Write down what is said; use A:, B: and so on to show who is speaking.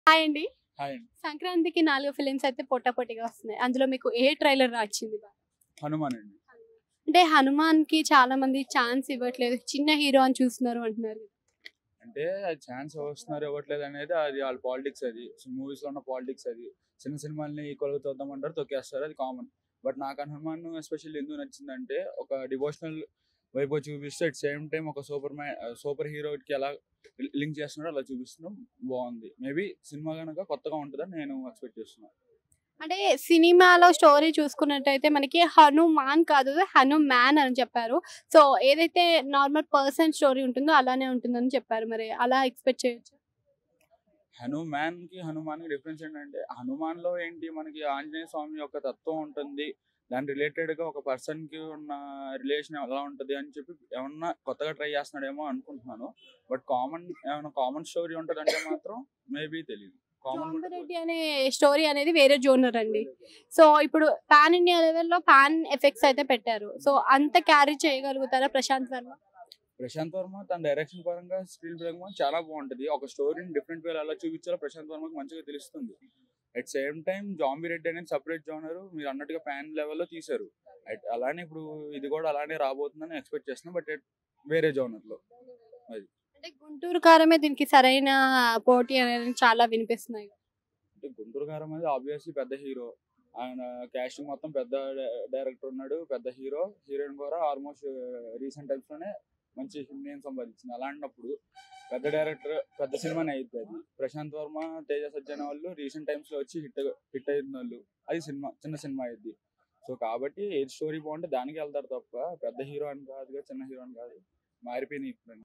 A: Hi అండి
B: hi అండి
A: సంక్రాంతికి నాలుగు ఫిలిమ్స్ అయితే పొట్టాపొట్టిగా వస్తున్నాయి అందులో మీకు ఏ ట్రైలర్ నచ్చింది బాగా?
B: హనుమాన్ అండి
A: అంటే హనుమాన్ కి చాలా మంది ఛాన్స్ ఇవ్వట్లేదు చిన్న హీరో అని చూస్తున్నారు అంటున్నారు
B: అంటే ఛాన్స్ వస్తున్నారు ఇవ్వట్లేదు అనేది అది వాళ్ళ పాలిటిక్స్ అది మూవీస్ లో ఉన్న పాలిటిక్స్ అది చిన్న సినిమాల్ని ఈక్వల్ గా చూద్దామంటారు తొక్కేస్తారు అది కామన్ బట్ నాకు హనుమాన్ ఎస్పెషల్లీ ఎందుకు నచ్చిందంటే ఒక డివోషనల్ వైపు చూపిస్తే అట్ సేమ్ టైం ఒక సూపర్ మ్యాన్ సూపర్ హీరోకి ఎలా లింక్ చేస్తున్నాడో అలా చూపిస్తున్నాం బాగుంది మేబీ సినిమా కనుక కొత్తగా ఉంటుందని నేను ఎక్స్పెక్ట్ చేస్తున్నాను
A: అంటే సినిమాలో స్టోరీ చూసుకున్నట్టయితే మనకి హనుమాన్ కాదు హనుమాన్ అని చెప్పారు సో ఏదైతే నార్మల్ పర్సన్ స్టోరీ ఉంటుందో అలానే ఉంటుందని చెప్పారు మరి అలా ఎక్స్పెక్ట్ చేయొచ్చు
B: హనుమాన్ కి హనుమాన్ కి డిఫరెన్స్ ఏంటంటే హనుమాన్ లో ఏంటి మనకి ఆంజనేయ స్వామి యొక్క తత్వం ఉంటుంది దాని రిలేటెడ్ గా ఒక పర్సన్ కి ఉన్న రిలేషన్ ఎలా ఉంటది అని చెప్పి ఏమన్నా కొత్తగా ట్రై చేస్తున్నాడేమో అనుకుంటున్నాను బట్ కామన్ ఏమైనా కామన్ స్టోరీ ఉంటదంటే మాత్రం మేబీ తెలియదు కామన్
A: రెడ్డి అనే స్టోరీ అనేది వేరే జోనర్ అండి సో ఇప్పుడు పాన్ ఇండియా లెవెల్లో పాన్ ఎఫెక్ట్స్ అయితే పెట్టారు సో అంత క్యారీ చేయగలుగుతారా ప్రశాంత్ వర్మ
B: ప్రశాంత్ వర్మ తన డైరెక్షన్ పరంగా స్క్రీన్ పరంగా చాలా బాగుంటది ఒక స్టోరీని డిఫరెంట్ వేలో ఎలా చూపించాలో ప్రశాంత్ వర్మకి మంచిగా తెలుస్తుంది at same time zombie Reddy అనేది సపరేట్ జోనర్ మీరు అన్నట్టుగా ఫ్యాన్ లెవెల్లో తీశారు At- అలానే ఇప్పుడు ఇది కూడా అలానే రాబోతుందని ఎక్స్పెక్ట్ చేస్తున్నాం బట్ వేరే జోనర్ లో
A: అంటే గుంటూరు కారమే దీనికి సరైన పోటీ అనేది చాలా వినిపిస్తున్నాయి
B: అంటే గుంటూరు గారం అనేది ఆబ్వియస్లీ పెద్ద హీరో ఆయన క్యాస్టింగ్ మొత్తం పెద్ద డైరెక్టర్ ఉన్నాడు పెద్ద హీరో హీరోయిన్ కూడా ఆల్మోస్ట్ రీసెంట్ టైమ్స్ లోనే మంచి నేమ్ సంపాదించింది అలాంటప్పుడు పెద్ద డైరెక్టర్ పెద్ద సినిమానే అయింది అది ప్రశాంత్ వర్మ తేజ సజ్జన వాళ్ళు రీసెంట్ టైమ్స్ లో వచ్చి హిట్ హిట్ అయిన వాళ్ళు అది సినిమా చిన్న సినిమా అయింది సో కాబట్టి ఏ స్టోరీ బాగుంటే దానికి వెళ్తారు తప్ప పెద్ద హీరో అని కాదు చిన్న హీరో అని కాదు మారిపోయినాయి ఇప్పుడు